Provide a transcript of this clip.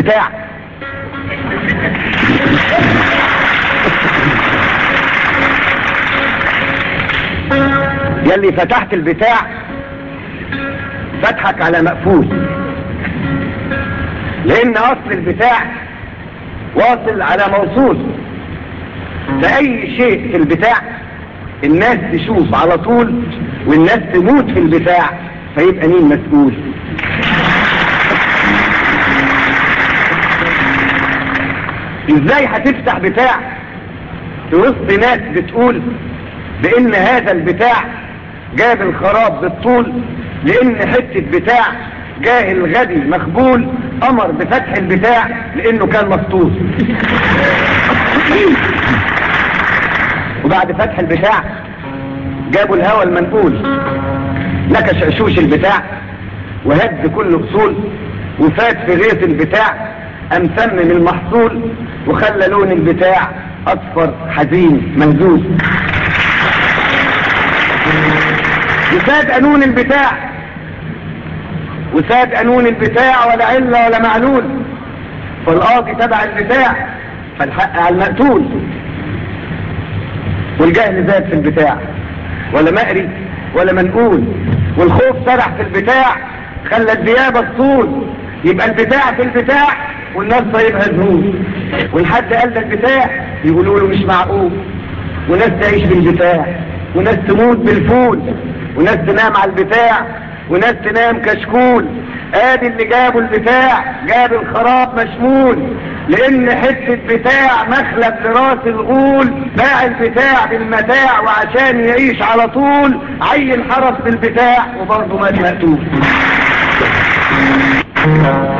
البتاع يلي فتحت البتاع فتحك على مقفول لان اصل البتاع واصل على موصول فاي شيء في البتاع الناس تشوف على طول والناس تموت في البتاع فيبقى مين مسؤول ازاي هتفتح بتاع في وسط ناس بتقول بان هذا البتاع جاب الخراب بالطول لان حتة بتاع جاهل غبي مخبول امر بفتح البتاع لانه كان مفتوح وبعد فتح البتاع جابوا الهوى المنقول نكش عشوش البتاع وهد كل اصول وفات في غيث البتاع ام سمم المحصول وخلى لون البتاع اصفر حزين مهزوز وساد قانون البتاع وساد قانون البتاع ولا علة ولا معلول فالقاضي تبع البتاع فالحق على المقتول والجهل زاد في البتاع ولا مقري ولا منقول والخوف سرح في البتاع خلى الديابة الطول يبقى البتاع في البتاع والناس طيبها ذهول والحد قال لك بتاع يقولوا له مش معقول وناس تعيش بالبتاع وناس تموت بالفول وناس تنام على البتاع وناس تنام كشكول ادي اللي جابوا البتاع جاب الخراب مشمول لان حتة بتاع مخلب لراس الغول باع البتاع بالمتاع وعشان يعيش على طول عين حرس بالبتاع وبرضه مات مقتول